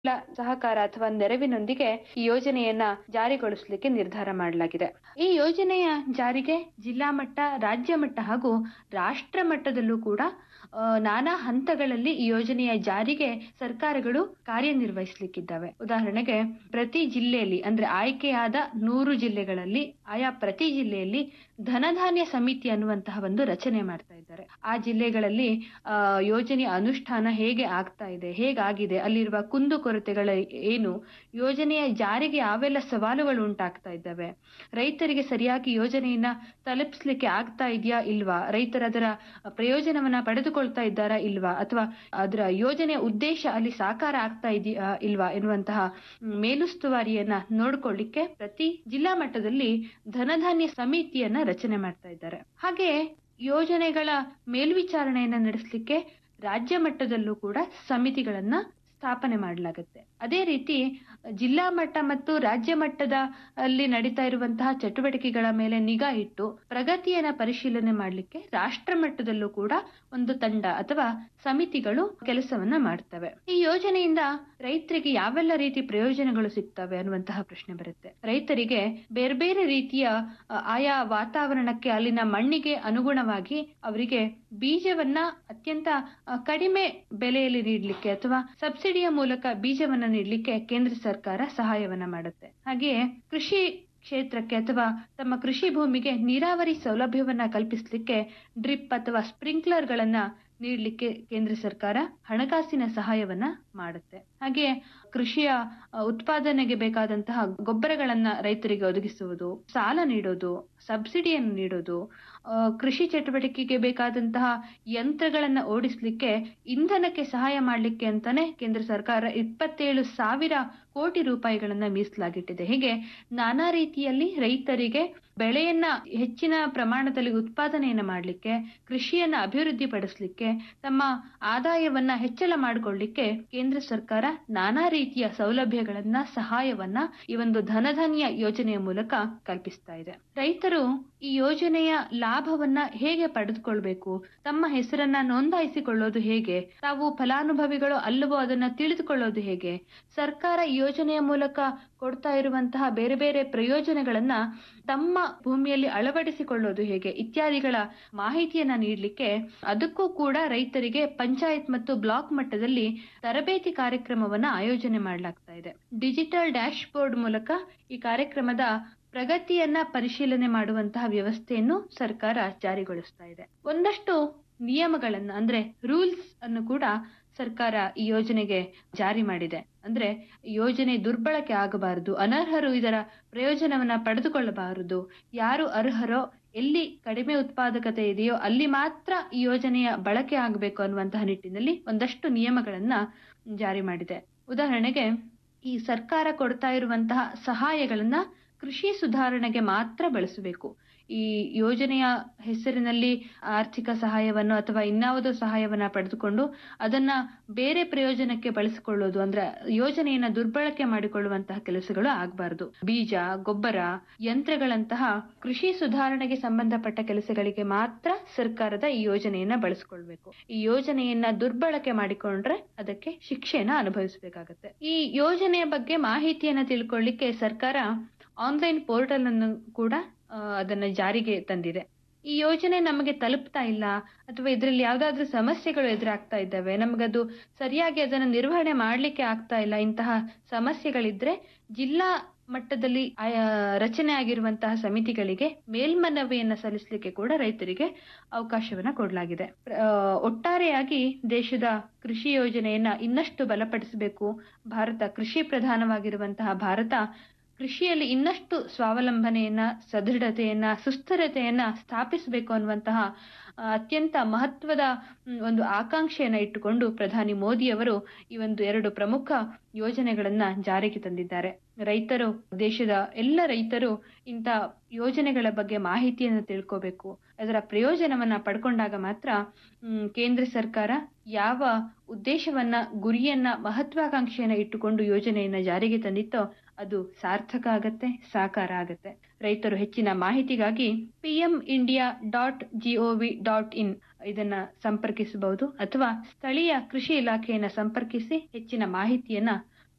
ಸಹಕಾರ ಅಥವಾ ನೆರವಿನೊಂದಿಗೆ ಈ ಯೋಜನೆಯನ್ನ ಜಾರಿಗೊಳಿಸಲಿಕ್ಕೆ ನಿರ್ಧಾರ ಮಾಡಲಾಗಿದೆ ಈ ಯೋಜನೆಯ ಜಾರಿಗೆ ಜಿಲ್ಲಾ ಮಟ್ಟ ರಾಜ್ಯ ಮಟ್ಟ ಹಾಗೂ ರಾಷ್ಟ್ರ ಮಟ್ಟದಲ್ಲೂ ಕೂಡ ಆ, ನಾನಾ ಹಂತಗಳಲ್ಲಿ ಈ ಯೋಜನೆಯ ಜಾರಿಗೆ ಸರ್ಕಾರಗಳು ಕಾರ್ಯನಿರ್ವಹಿಸಲಿಕ್ಕಿದ್ದಾವೆ ಉದಾಹರಣೆಗೆ ಪ್ರತಿ ಜಿಲ್ಲೆಯಲ್ಲಿ ಅಂದ್ರೆ ಆಯ್ಕೆಯಾದ ನೂರು ಜಿಲ್ಲೆಗಳಲ್ಲಿ ಆಯಾ ಪ್ರತಿ ಜಿಲ್ಲೆಯಲ್ಲಿ ಧನಧಾನ್ಯ ಸಮಿತಿ ಅನ್ನುವಂತಹ ಒಂದು ರಚನೆ ಮಾಡ್ತಾ ಇದ್ದಾರೆ ಆ ಜಿಲ್ಲೆಗಳಲ್ಲಿ ಆ ಯೋಜನೆಯ ಅನುಷ್ಠಾನ ಹೇಗೆ ಆಗ್ತಾ ಇದೆ ಹೇಗಾಗಿದೆ ಅಲ್ಲಿರುವ ಕುಂದುಕೊರತೆಗಳ ಏನು ಯೋಜನೆಯ ಜಾರಿಗೆ ಯಾವೆಲ್ಲ ಸವಾಲುಗಳು ಉಂಟಾಗ್ತಾ ಇದ್ದಾವೆ ರೈತರಿಗೆ ಸರಿಯಾಗಿ ಯೋಜನೆಯನ್ನ ತಲುಪಿಸ್ಲಿಕ್ಕೆ ಆಗ್ತಾ ಇದೆಯಾ ಇಲ್ವಾ ರೈತರ ಅದರ ಪ್ರಯೋಜನವನ್ನ ಪಡೆದುಕೊಳ್ತಾ ಇದ್ದಾರಾ ಇಲ್ವಾ ಅಥವಾ ಅದರ ಯೋಜನೆಯ ಉದ್ದೇಶ ಅಲ್ಲಿ ಸಾಕಾರ ಆಗ್ತಾ ಇದೆಯಾ ಇಲ್ವಾ ಎನ್ನುವಂತಹ ಮ್, ಮೇಲುಸ್ತುವಾರಿಯನ್ನ ನೋಡ್ಕೊಳ್ಳಿಕ್ಕೆ ಪ್ರತಿ ಜಿಲ್ಲಾ ಮಟ್ಟದಲ್ಲಿ ಧನಧಾನ್ಯ ಸಮಿತಿಯನ್ನ ರಚನೆ ಮಾಡ್ತಾ ಇದ್ದಾರೆ ಹಾಗೆ ಯೋಜನೆಗಳ ಮೇಲ್ವಿಚಾರಣೆಯನ್ನ ನಡೆಸಲಿಕ್ಕೆ ರಾಜ್ಯ ಮಟ್ಟದಲ್ಲೂ ಕೂಡ ಸಮಿತಿಗಳನ್ನ ಸ್ಥಾಪನೆ ಮಾಡಲಾಗುತ್ತೆ ಅದೇ ರೀತಿ ಜಿಲ್ಲಾ ಮಟ್ಟ ಮತ್ತು ರಾಜ್ಯ ಮಟ್ಟದ ಅಲ್ಲಿ ನಡೀತಾ ಇರುವಂತಹ ಚಟುವಟಿಕೆಗಳ ಮೇಲೆ ನಿಗಾ ಇಟ್ಟು ಪ್ರಗತಿಯನ್ನ ಪರಿಶೀಲನೆ ಮಾಡಲಿಕ್ಕೆ ರಾಷ್ಟ್ರ ಮಟ್ಟದಲ್ಲೂ ಕೂಡ ಒಂದು ತಂಡ ಅಥವಾ ಸಮಿತಿಗಳು ಕೆಲಸವನ್ನ ಮಾಡ್ತವೆ ಈ ಯೋಜನೆಯಿಂದ ರೈತರಿಗೆ ಯಾವೆಲ್ಲ ರೀತಿ ಪ್ರಯೋಜನಗಳು ಸಿಗ್ತವೆ ಅನ್ನುವಂತಹ ಪ್ರಶ್ನೆ ಬರುತ್ತೆ ರೈತರಿಗೆ ಬೇರೆ ಬೇರೆ ರೀತಿಯ ಅ, ಆಯಾ ವಾತಾವರಣಕ್ಕೆ ಅಲ್ಲಿನ ಮಣ್ಣಿಗೆ ಅನುಗುಣವಾಗಿ ಅವರಿಗೆ ಬೀಜವನ್ನ ಅತ್ಯಂತ ಅ, ಕಡಿಮೆ ಬೆಲೆಯಲ್ಲಿ ನೀಡಲಿಕ್ಕೆ ಅಥವಾ ಸಬ್ಸಿಡಿಯ ಮೂಲಕ ಬೀಜವನ್ನ ನೀಡಲಿಕ್ಕೆ ಕೇಂದ್ರ ಸರ್ಕಾರ ಸಹಾಯವನ್ನ ಮಾಡುತ್ತೆ ಹಾಗೆಯೇ ಕೃಷಿ ಕ್ಷೇತ್ರಕ್ಕೆ ಅಥವಾ ತಮ್ಮ ಕೃಷಿ ಭೂಮಿಗೆ ನೀರಾವರಿ ಸೌಲಭ್ಯವನ್ನ ಕಲ್ಪಿಸಲಿಕ್ಕೆ ಡ್ರಿಪ್ ಅಥವಾ ಸ್ಪ್ರಿಂಕ್ಲರ್ ಗಳನ್ನ ನೀಡಲಿಕ್ಕೆ ಕೇಂದ್ರ ಸರ್ಕಾರ ಹಣಕಾಸಿನ ಸಹಾಯವನ್ನ ಮಾಡುತ್ತೆ ಹಾಗೆ ಕೃಷಿಯ ಅ, ಉತ್ಪಾದನೆಗೆ ಬೇಕಾದಂತಹ ಗೊಬ್ಬರಗಳನ್ನ ರೈತರಿಗೆ ಒದಗಿಸುವುದು ಸಾಲ ನೀಡೋದು ಸಬ್ಸಿಡಿಯನ್ನು ನೀಡೋದು ಆ, ಕೃಷಿ ಚಟುವಟಿಕೆಗೆ ಬೇಕಾದಂತಹ ಯಂತ್ರಗಳನ್ನ ಓಡಿಸ್ಲಿಕ್ಕೆ ಇಂಧನಕ್ಕೆ ಸಹಾಯ ಮಾಡಲಿಕ್ಕೆ ಅಂತಾನೆ ಕೇಂದ್ರ ಸರ್ಕಾರ ಇಪ್ಪತ್ತೇಳು ಸಾವಿರ ಕೋಟಿ ರೂಪಾಯಿಗಳನ್ನ ಮೀಸಲಾಗಿಟ್ಟಿದೆ ಹೀಗೆ ನಾನಾ ರೀತಿಯಲ್ಲಿ ರೈತರಿಗೆ ಬೆಳೆಯನ್ನ ಹೆಚ್ಚಿನ ಪ್ರಮಾಣದಲ್ಲಿ ಉತ್ಪಾದನೆಯನ್ನ ಮಾಡಲಿಕ್ಕೆ ಕೃಷಿಯನ್ನ ಅಭಿವೃದ್ಧಿ ಪಡಿಸಲಿಕ್ಕೆ ತಮ್ಮ ಆದಾಯವನ್ನ ಹೆಚ್ಚಳ ಮಾಡಿಕೊಳ್ಳಿಕ್ಕೆ ಕೇಂದ್ರ ಸರ್ಕಾರ ನಾನಾ ರೀತಿಯ ಸೌಲಭ್ಯಗಳನ್ನ ಸಹಾಯವನ್ನ ಈ ಒಂದು ಧನಧಾನ್ಯ ಯೋಜನೆಯ ಮೂಲಕ ಕಲ್ಪಿಸ್ತಾ ಇದೆ ರೈತರು ಈ ಯೋಜನೆಯ ಲಾಭವನ್ನ ಹೇಗೆ ಪಡೆದುಕೊಳ್ಬೇಕು ತಮ್ಮ ಹೆಸರನ್ನ ನೋಂದಾಯಿಸಿಕೊಳ್ಳೋದು ಹೇಗೆ ತಾವು ಫಲಾನುಭವಿಗಳು ಅಲ್ಲವೋ ಅದನ್ನ ತಿಳಿದುಕೊಳ್ಳೋದು ಹೇಗೆ ಸರ್ಕಾರ ಈ ಯೋಜನೆಯ ಮೂಲಕ ಕೊಡ್ತಾ ಇರುವಂತಹ ಬೇರೆ ಬೇರೆ ಪ್ರಯೋಜನಗಳನ್ನ ತಮ್ಮ ಭೂಮಿಯಲ್ಲಿ ಅಳವಡಿಸಿಕೊಳ್ಳೋದು ಹೇಗೆ ಇತ್ಯಾದಿಗಳ ಮಾಹಿತಿಯನ್ನ ನೀಡಲಿಕ್ಕೆ ಅದಕ್ಕೂ ಕೂಡ ರೈತರಿಗೆ ಪಂಚಾಯತ್ ಮತ್ತು ಬ್ಲಾಕ್ ಮಟ್ಟದಲ್ಲಿ ತರಬೇತಿ ಕಾರ್ಯಕ್ರಮವನ್ನ ಆಯೋಜನೆ ಮಾಡಲಾಗ್ತಾ ಇದೆ ಡಿಜಿಟಲ್ ಡ್ಯಾಶ್ ಬೋರ್ಡ್ ಮೂಲಕ ಈ ಕಾರ್ಯಕ್ರಮದ ಪ್ರಗತಿಯನ್ನ ಪರಿಶೀಲನೆ ಮಾಡುವಂತಹ ವ್ಯವಸ್ಥೆಯನ್ನು ಸರ್ಕಾರ ಜಾರಿಗೊಳಿಸ್ತಾ ಇದೆ ಒಂದಷ್ಟು ನಿಯಮಗಳನ್ನ ಅಂದ್ರೆ ರೂಲ್ಸ್ ಅನ್ನು ಕೂಡ ಸರ್ಕಾರ ಈ ಯೋಜನೆಗೆ ಜಾರಿ ಮಾಡಿದೆ ಅಂದ್ರೆ ಯೋಜನೆ ದುರ್ಬಳಕೆ ಆಗಬಾರದು ಅನರ್ಹರು ಇದರ ಪ್ರಯೋಜನವನ್ನ ಪಡೆದುಕೊಳ್ಳಬಾರದು ಯಾರು ಅರ್ಹರೋ ಎಲ್ಲಿ ಕಡಿಮೆ ಉತ್ಪಾದಕತೆ ಇದೆಯೋ ಅಲ್ಲಿ ಮಾತ್ರ ಈ ಯೋಜನೆಯ ಬಳಕೆ ಆಗಬೇಕು ಅನ್ನುವಂತಹ ನಿಟ್ಟಿನಲ್ಲಿ ಒಂದಷ್ಟು ನಿಯಮಗಳನ್ನ ಜಾರಿ ಮಾಡಿದೆ ಉದಾಹರಣೆಗೆ ಈ ಸರ್ಕಾರ ಕೊಡ್ತಾ ಇರುವಂತಹ ಸಹಾಯಗಳನ್ನ ಕೃಷಿ ಸುಧಾರಣೆಗೆ ಮಾತ್ರ ಬಳಸಬೇಕು ಈ ಯೋಜನೆಯ ಹೆಸರಿನಲ್ಲಿ ಆರ್ಥಿಕ ಸಹಾಯವನ್ನು ಅಥವಾ ಇನ್ನಾವುದೋ ಸಹಾಯವನ್ನ ಪಡೆದುಕೊಂಡು ಅದನ್ನ ಬೇರೆ ಪ್ರಯೋಜನಕ್ಕೆ ಬಳಸಿಕೊಳ್ಳೋದು ಅಂದ್ರೆ ಯೋಜನೆಯನ್ನ ದುರ್ಬಳಕೆ ಮಾಡಿಕೊಳ್ಳುವಂತಹ ಕೆಲಸಗಳು ಆಗಬಾರದು ಬೀಜ ಗೊಬ್ಬರ ಯಂತ್ರಗಳಂತಹ ಕೃಷಿ ಸುಧಾರಣೆಗೆ ಸಂಬಂಧಪಟ್ಟ ಕೆಲಸಗಳಿಗೆ ಮಾತ್ರ ಸರ್ಕಾರದ ಈ ಯೋಜನೆಯನ್ನ ಬಳಸಿಕೊಳ್ಬೇಕು ಈ ಯೋಜನೆಯನ್ನ ದುರ್ಬಳಕೆ ಮಾಡಿಕೊಂಡ್ರೆ ಅದಕ್ಕೆ ಶಿಕ್ಷೆಯನ್ನ ಅನುಭವಿಸಬೇಕಾಗತ್ತೆ ಈ ಯೋಜನೆಯ ಬಗ್ಗೆ ಮಾಹಿತಿಯನ್ನ ತಿಳ್ಕೊಳ್ಳಿಕ್ಕೆ ಸರ್ಕಾರ ಆನ್ಲೈನ್ ಪೋರ್ಟಲ್ ಅನ್ನು ಕೂಡ ಆ, ಅದನ್ನ ಜಾರಿಗೆ ತಂದಿದೆ ಈ ಯೋಜನೆ ನಮಗೆ ತಲುಪ್ತಾ ಇಲ್ಲ ಅಥವಾ ಇದರಲ್ಲಿ ಯಾವ್ದಾದ್ರೂ ಸಮಸ್ಯೆಗಳು ಎದುರಾಗ್ತಾ ಇದ್ದಾವೆ ನಮಗದು ಸರಿಯಾಗಿ ಅದನ್ನ ನಿರ್ವಹಣೆ ಮಾಡ್ಲಿಕ್ಕೆ ಆಗ್ತಾ ಇಲ್ಲ ಇಂತಹ ಸಮಸ್ಯೆಗಳಿದ್ರೆ ಜಿಲ್ಲಾ ಮಟ್ಟದಲ್ಲಿ ಆಯಾ ರಚನೆ ಆಗಿರುವಂತಹ ಸಮಿತಿಗಳಿಗೆ ಮೇಲ್ಮನವಿಯನ್ನ ಸಲ್ಲಿಸಲಿಕ್ಕೆ ಕೂಡ ರೈತರಿಗೆ ಅವಕಾಶವನ್ನ ಕೊಡಲಾಗಿದೆ ಆ, ಒಟ್ಟಾರೆಯಾಗಿ ದೇಶದ ಕೃಷಿ ಯೋಜನೆಯನ್ನ ಇನ್ನಷ್ಟು ಬಲಪಡಿಸಬೇಕು ಭಾರತ ಕೃಷಿ ಪ್ರಧಾನವಾಗಿರುವಂತಹ ಭಾರತ ಕೃಷಿಯಲ್ಲಿ ಇನ್ನಷ್ಟು ಸ್ವಾವಲಂಬನೆಯನ್ನ ಸದೃಢತೆಯನ್ನ ಸುಸ್ಥಿರತೆಯನ್ನ ಸ್ಥಾಪಿಸಬೇಕು ಅನ್ನುವಂತಹ ಆ, ಅತ್ಯಂತ ಮಹತ್ವದ ಮ್, ಒಂದು ಆಕಾಂಕ್ಷೆಯನ್ನ ಇಟ್ಟುಕೊಂಡು ಪ್ರಧಾನಿ ಮೋದಿಯವರು ಈ ಒಂದು ಎರಡು ಪ್ರಮುಖ ಯೋಜನೆಗಳನ್ನ ಜಾರಿಗೆ ತಂದಿದ್ದಾರೆ ರೈತರು ದೇಶದ ಎಲ್ಲ ರೈತರು ಇಂಥ ಯೋಜನೆಗಳ ಬಗ್ಗೆ ಮಾಹಿತಿಯನ್ನು ತಿಳ್ಕೋಬೇಕು ಅದರ ಪ್ರಯೋಜನವನ್ನ ಪಡ್ಕೊಂಡಾಗ ಮಾತ್ರ ಮ್, ಕೇಂದ್ರ ಸರ್ಕಾರ ಯಾವ ಉದ್ದೇಶವನ್ನ ಗುರಿಯನ್ನ ಮಹತ್ವಾಕಾಂಕ್ಷೆಯನ್ನ ಇಟ್ಟುಕೊಂಡು ಯೋಜನೆಯನ್ನ ಜಾರಿಗೆ ತಂದಿತ್ತೋ ಅದು ಸಾರ್ಥಕ ಆಗತ್ತೆ ಸಾಕಾರ ಆಗತ್ತೆ ರೈತರು ಹೆಚ್ಚಿನ ಮಾಹಿತಿಗಾಗಿ PM India dot G O V dot in ಇದನ್ನ ಸಂಪರ್ಕಿಸಬಹುದು ಅಥವಾ ಸ್ಥಳೀಯ ಕೃಷಿ ಇಲಾಖೆಯನ್ನ ಸಂಪರ್ಕಿಸಿ ಹೆಚ್ಚಿನ ಮಾಹಿತಿಯನ್ನ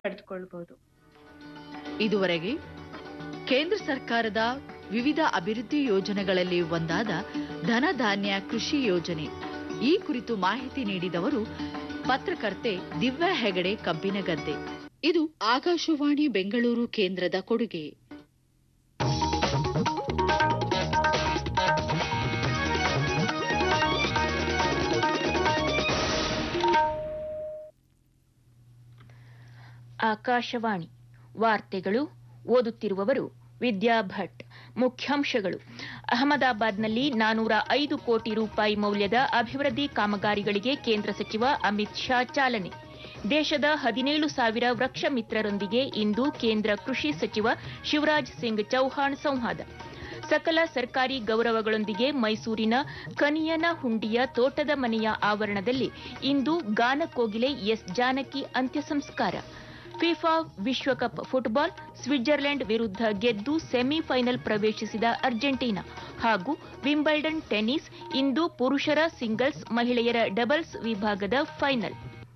ಪಡೆದುಕೊಳ್ಬಹುದು ಇದುವರೆಗೆ ಕೇಂದ್ರ ಸರ್ಕಾರದ ವಿವಿಧ ಅಭಿವೃದ್ಧಿ ಯೋಜನೆಗಳಲ್ಲಿ ಒಂದಾದ ಧನಧಾನ್ಯ ಕೃಷಿ ಯೋಜನೆ ಈ ಕುರಿತು ಮಾಹಿತಿ ನೀಡಿದವರು ಪತ್ರಕರ್ತೆ ದಿವ್ಯಾ ಹೆಗಡೆ ಕಬ್ಬಿನಗದ್ದೆ ಇದು ಆಕಾಶವಾಣಿ ಬೆಂಗಳೂರು ಕೇಂದ್ರದ ಕೊಡುಗೆ ಆಕಾಶವಾಣಿ ವಾರ್ತೆಗಳು ಓದುತ್ತಿರುವವರು ವಿದ್ಯಾ ಭಟ್ ಮುಖ್ಯಾಂಶಗಳು ಅಹಮದಾಬಾದ್ನಲ್ಲಿ ನಾನೂರ ಐದು ಕೋಟಿ ರೂಪಾಯಿ ಮೌಲ್ಯದ ಅಭಿವೃದ್ಧಿ ಕಾಮಗಾರಿಗಳಿಗೆ ಕೇಂದ್ರ ಸಚಿವ ಅಮಿತ್ ಶಾ ಚಾಲನೆ ದೇಶದ ಹದಿನೇಳು ಸಾವಿರ ವೃಕ್ಷ ಮಿತ್ರರೊಂದಿಗೆ ಇಂದು ಕೇಂದ್ರ ಕೃಷಿ ಸಚಿವ ಶಿವರಾಜ್ ಸಿಂಗ್ ಚೌಹಾಣ್ ಸಂವಾದ ಸಕಲ ಸರ್ಕಾರಿ ಗೌರವಗಳೊಂದಿಗೆ ಮೈಸೂರಿನ ಕನಿಯನ ಹುಂಡಿಯ ತೋಟದ ಮನೆಯ ಆವರಣದಲ್ಲಿ ಇಂದು ಗಾನ ಕೋಗಿಲೆ ಎಸ್ ಜಾನಕಿ ಅಂತ್ಯ ಸಂಸ್ಕಾರ ಫಿಫಾ ವಿಶ್ವಕಪ್ ಫುಟ್ಬಾಲ್ ಸ್ವಿಟ್ಜರ್ಲೆಂಡ್ ವಿರುದ್ಧ ಗೆದ್ದು ಸೆಮಿಫೈನಲ್ ಪ್ರವೇಶಿಸಿದ ಅರ್ಜೆಂಟೀನಾ ಹಾಗೂ ವಿಂಬಲ್ಡನ್ ಟೆನ್ನಿಸ್ ಇಂದು ಪುರುಷರ ಸಿಂಗಲ್ಸ್ ಮಹಿಳೆಯರ ಡಬಲ್ಸ್ ವಿಭಾಗದ ಫೈನಲ್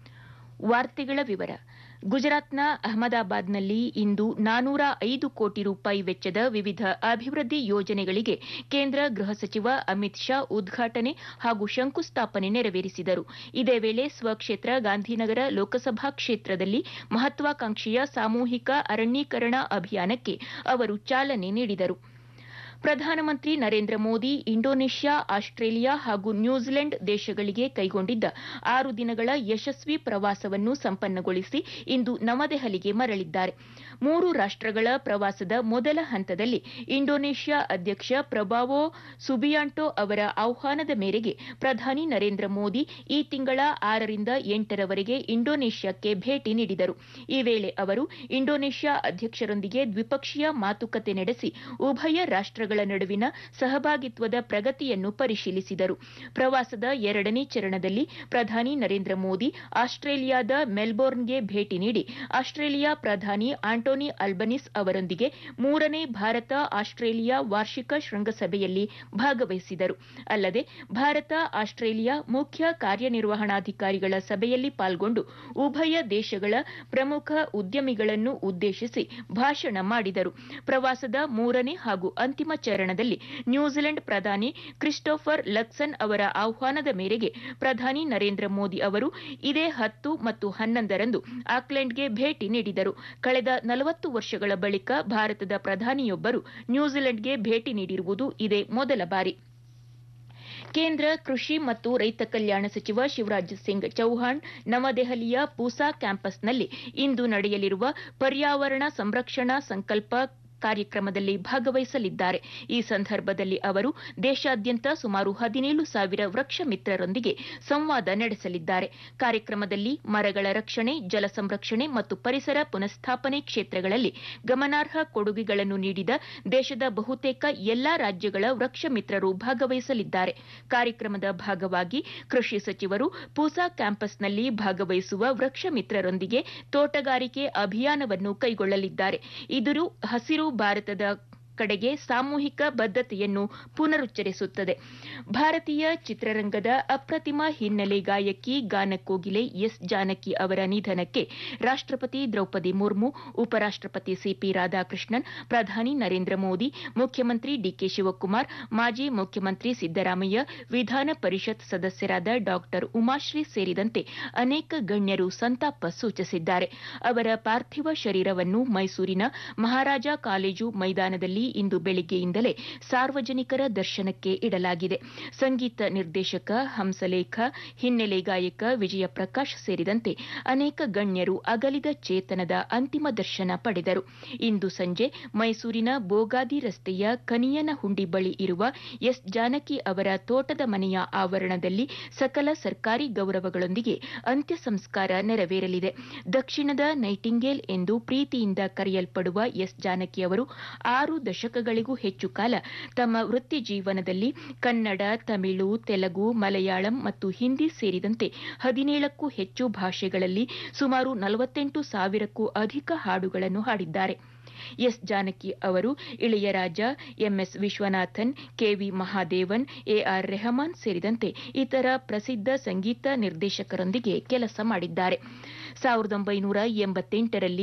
ವಾರ್ತೆಗಳ ವಿವರ ಗುಜರಾತ್ನ ಅಹಮದಾಬಾದ್ನಲ್ಲಿ ಇಂದು ನಾನೂರ ಐದು ಕೋಟಿ ರೂಪಾಯಿ ವೆಚ್ಚದ ವಿವಿಧ ಅಭಿವೃದ್ಧಿ ಯೋಜನೆಗಳಿಗೆ ಕೇಂದ್ರ ಗೃಹ ಸಚಿವ ಅಮಿತ್ ಶಾ ಉದ್ಘಾಟನೆ ಹಾಗೂ ಶಂಕುಸ್ಥಾಪನೆ ನೆರವೇರಿಸಿದರು ಇದೇ ವೇಳೆ ಸ್ವಕ್ಷೇತ್ರ ಗಾಂಧಿನಗರ ಲೋಕಸಭಾ ಕ್ಷೇತ್ರದಲ್ಲಿ ಮಹತ್ವಾಕಾಂಕ್ಷೆಯ ಸಾಮೂಹಿಕ ಅರಣ್ಯೀಕರಣ ಅಭಿಯಾನಕ್ಕೆ ಅವರು ಚಾಲನೆ ನೀಡಿದರು ಪ್ರಧಾನಮಂತ್ರಿ ನರೇಂದ್ರ ಮೋದಿ ಇಂಡೋನೇಷ್ಯಾ ಆಸ್ಟ್ರೇಲಿಯಾ ಹಾಗೂ ನ್ಯೂಜಿಲೆಂಡ್ ದೇಶಗಳಿಗೆ ಕೈಗೊಂಡಿದ್ದ ಆರು ದಿನಗಳ ಯಶಸ್ವಿ ಪ್ರವಾಸವನ್ನು ಸಂಪನ್ನಗೊಳಿಸಿ ಇಂದು ನವದೆಹಲಿಗೆ ಮರಳಿದ್ದಾರೆ ಮೂರು ರಾಷ್ಟಗಳ ಪ್ರವಾಸದ ಮೊದಲ ಹಂತದಲ್ಲಿ ಇಂಡೋನೇಷ್ಯಾ ಅಧ್ಯಕ್ಷ ಪ್ರಭಾವೋ ಸುಬಿಯಾಂಟೋ ಅವರ ಆಹ್ವಾನದ ಮೇರೆಗೆ ಪ್ರಧಾನಿ ನರೇಂದ್ರ ಮೋದಿ ಈ ತಿಂಗಳ ಆರರಿಂದ ಎಂಟರವರೆಗೆ ಇಂಡೋನೇಷ್ಯಾಕ್ಕೆ ಭೇಟಿ ನೀಡಿದರು ಈ ವೇಳೆ ಅವರು ಇಂಡೋನೇಷ್ಯಾ ಅಧ್ಯಕ್ಷರೊಂದಿಗೆ ದ್ವಿಪಕ್ಷೀಯ ಮಾತುಕತೆ ನಡೆಸಿ ಉಭಯ ರಾಷ್ಟಗಳ ನಡುವಿನ ಸಹಭಾಗಿತ್ವದ ಪ್ರಗತಿಯನ್ನು ಪರಿಶೀಲಿಸಿದರು ಪ್ರವಾಸದ ಎರಡನೇ ಚರಣದಲ್ಲಿ ಪ್ರಧಾನಿ ನರೇಂದ್ರ ಮೋದಿ ಆಸ್ಟ್ರೇಲಿಯಾದ ಮೆಲ್ಬೋರ್ನ್ಗೆ ಭೇಟಿ ನೀಡಿ ಆಸ್ಟ್ರೇಲಿಯಾ ಪ್ರಧಾನಿ ಆಂಟೋನಿ ಅಲ್ಬನಿಸ್ ಅವರೊಂದಿಗೆ ಮೂರನೇ ಭಾರತ ಆಸ್ಟ್ರೇಲಿಯಾ ವಾರ್ಷಿಕ ಶೃಂಗಸಭೆಯಲ್ಲಿ ಭಾಗವಹಿಸಿದರು ಅಲ್ಲದೆ ಭಾರತ ಆಸ್ಟ್ರೇಲಿಯಾ ಮುಖ್ಯ ಕಾರ್ಯನಿರ್ವಹಣಾಧಿಕಾರಿಗಳ ಸಭೆಯಲ್ಲಿ ಪಾಲ್ಗೊಂಡು ಉಭಯ ದೇಶಗಳ ಪ್ರಮುಖ ಉದ್ಯಮಿಗಳನ್ನು ಉದ್ದೇಶಿಸಿ ಭಾಷಣ ಮಾಡಿದರು ಪ್ರವಾಸದ ಮೂರನೇ ಹಾಗೂ ಅಂತಿಮ ಚರಣದಲ್ಲಿ ನ್ಯೂಜಿಲೆಂಡ್ ಪ್ರಧಾನಿ ಕ್ರಿಸ್ಟೋಫರ್ ಲಕ್ಸನ್ ಅವರ ಆಹ್ವಾನದ ಮೇರೆಗೆ ಪ್ರಧಾನಿ ನರೇಂದ್ರ ಮೋದಿ ಅವರು ಇದೇ ಹತ್ತು ಮತ್ತು ಹನ್ನೊಂದರಂದು ಆಕ್ಲೆಂಡ್ಗೆ ಭೇಟಿ ನೀಡಿದರು ಕಳೆದ ನಲವತ್ತು ವರ್ಷಗಳ ಬಳಿಕ ಭಾರತದ ಪ್ರಧಾನಿಯೊಬ್ಬರು ನ್ಯೂಜಿಲೆಂಡ್ಗೆ ಭೇಟಿ ನೀಡಿರುವುದು ಇದೇ ಮೊದಲ ಬಾರಿ ಕೇಂದ್ರ ಕೃಷಿ ಮತ್ತು ರೈತ ಕಲ್ಯಾಣ ಸಚಿವ ಶಿವರಾಜ್ ಸಿಂಗ್ ಚೌಹಾಣ್ ನವದೆಹಲಿಯ ಪೂಸಾ ಕ್ಯಾಂಪಸ್ನಲ್ಲಿ ಇಂದು ನಡೆಯಲಿರುವ ಪರ್ಯಾವರಣ ಸಂರಕ್ಷಣಾ ಸಂಕಲ್ಪ ಕಾರ್ಯಕ್ರಮದಲ್ಲಿ ಭಾಗವಹಿಸಲಿದ್ದಾರೆ ಈ ಸಂದರ್ಭದಲ್ಲಿ ಅವರು ದೇಶಾದ್ಯಂತ ಸುಮಾರು ಹದಿನೇಳು ಸಾವಿರ ವೃಕ್ಷ ಮಿತ್ರರೊಂದಿಗೆ ಸಂವಾದ ನಡೆಸಲಿದ್ದಾರೆ ಕಾರ್ಯಕ್ರಮದಲ್ಲಿ ಮರಗಳ ರಕ್ಷಣೆ ಜಲ ಸಂರಕ್ಷಣೆ ಮತ್ತು ಪರಿಸರ ಪುನಃಸ್ಥಾಪನೆ ಕ್ಷೇತ್ರಗಳಲ್ಲಿ ಗಮನಾರ್ಹ ಕೊಡುಗೆಗಳನ್ನು ನೀಡಿದ ದೇಶದ ಬಹುತೇಕ ಎಲ್ಲಾ ರಾಜ್ಯಗಳ ವೃಕ್ಷ ಮಿತ್ರರು ಭಾಗವಹಿಸಲಿದ್ದಾರೆ ಕಾರ್ಯಕ್ರಮದ ಭಾಗವಾಗಿ ಕೃಷಿ ಸಚಿವರು ಪೂಸಾ ಕ್ಯಾಂಪಸ್ನಲ್ಲಿ ಭಾಗವಹಿಸುವ ವೃಕ್ಷ ಮಿತ್ರರೊಂದಿಗೆ ತೋಟಗಾರಿಕೆ ಅಭಿಯಾನವನ್ನು ಕೈಗೊಳ್ಳಲಿದ್ದಾರೆ ಇದು ಹಸಿರು ಭಾರತದ ಕಡೆಗೆ ಸಾಮೂಹಿಕ ಬದ್ಧತೆಯನ್ನು ಪುನರುಚ್ಚರಿಸುತ್ತದೆ ಭಾರತೀಯ ಚಿತ್ರರಂಗದ ಅಪ್ರತಿಮ ಹಿನ್ನೆಲೆ ಗಾಯಕಿ ಗಾನಕೋಗಿಲೆ ಎಸ್ ಜಾನಕಿ ಅವರ ನಿಧನಕ್ಕೆ ರಾಷ್ಟಪತಿ ದ್ರೌಪದಿ ಮುರ್ಮು ಉಪರಾಷ್ಟಪತಿ ಸಿಪಿ ರಾಧಾಕೃಷ್ಣನ್ ಪ್ರಧಾನಿ ನರೇಂದ್ರ ಮೋದಿ ಮುಖ್ಯಮಂತ್ರಿ ಡಿಕೆ ಶಿವಕುಮಾರ್ ಮಾಜಿ ಮುಖ್ಯಮಂತ್ರಿ ಸಿದ್ದರಾಮಯ್ಯ ವಿಧಾನ ಪರಿಷತ್ ಸದಸ್ಯರಾದ ಡಾ ಉಮಾಶ್ರೀ ಸೇರಿದಂತೆ ಅನೇಕ ಗಣ್ಯರು ಸಂತಾಪ ಸೂಚಿಸಿದ್ದಾರೆ ಅವರ ಪಾರ್ಥಿವ ಶರೀರವನ್ನು ಮೈಸೂರಿನ ಮಹಾರಾಜ ಕಾಲೇಜು ಮೈದಾನದಲ್ಲಿ ಇಂದು ಬೆಳಿಗ್ಗೆಯಿಂದಲೇ ಸಾರ್ವಜನಿಕರ ದರ್ಶನಕ್ಕೆ ಇಡಲಾಗಿದೆ ಸಂಗೀತ ನಿರ್ದೇಶಕ ಹಂಸಲೇಖ ಹಿನ್ನೆಲೆ ಗಾಯಕ ವಿಜಯ ಪ್ರಕಾಶ್ ಸೇರಿದಂತೆ ಅನೇಕ ಗಣ್ಯರು ಅಗಲಿದ ಚೇತನದ ಅಂತಿಮ ದರ್ಶನ ಪಡೆದರು ಇಂದು ಸಂಜೆ ಮೈಸೂರಿನ ಬೋಗಾದಿ ರಸ್ತೆಯ ಕನಿಯನಹುಂಡಿ ಬಳಿ ಇರುವ ಎಸ್ ಜಾನಕಿ ಅವರ ತೋಟದ ಮನೆಯ ಆವರಣದಲ್ಲಿ ಸಕಲ ಸರ್ಕಾರಿ ಗೌರವಗಳೊಂದಿಗೆ ಅಂತ್ಯ ಸಂಸ್ಕಾರ ನೆರವೇರಲಿದೆ ದಕ್ಷಿಣದ ನೈಟಿಂಗೇಲ್ ಎಂದು ಪ್ರೀತಿಯಿಂದ ಕರೆಯಲ್ಪಡುವ ಎಸ್ ಜಾನಕಿ ಅವರು ಆರು ದಶಕಗಳಿಗೂ ಹೆಚ್ಚು ಕಾಲ ತಮ್ಮ ವೃತ್ತಿ ಜೀವನದಲ್ಲಿ ಕನ್ನಡ ತಮಿಳು ತೆಲುಗು ಮಲಯಾಳಂ ಮತ್ತು ಹಿಂದಿ ಸೇರಿದಂತೆ ಹದಿನೇಳಕ್ಕೂ ಹೆಚ್ಚು ಭಾಷೆಗಳಲ್ಲಿ ಸುಮಾರು ನಲವತ್ತೆಂಟು ಸಾವಿರಕ್ಕೂ ಅಧಿಕ ಹಾಡುಗಳನ್ನು ಹಾಡಿದ್ದಾರೆ ಎಸ್ ಜಾನಕಿ ಅವರು Ilaiyaraaja M S Viswanathan K V Mahadevan A R Rahman ಸೇರಿದಂತೆ ಇತರ ಪ್ರಸಿದ್ಧ ಸಂಗೀತ ನಿರ್ದೇಶಕರೊಂದಿಗೆ ಕೆಲಸ ಮಾಡಿದ್ದಾರೆ ಸಾವಿರದ ಒಂಬೈನೂರ ಎಂಬತ್ತೆಂಟರಲ್ಲಿ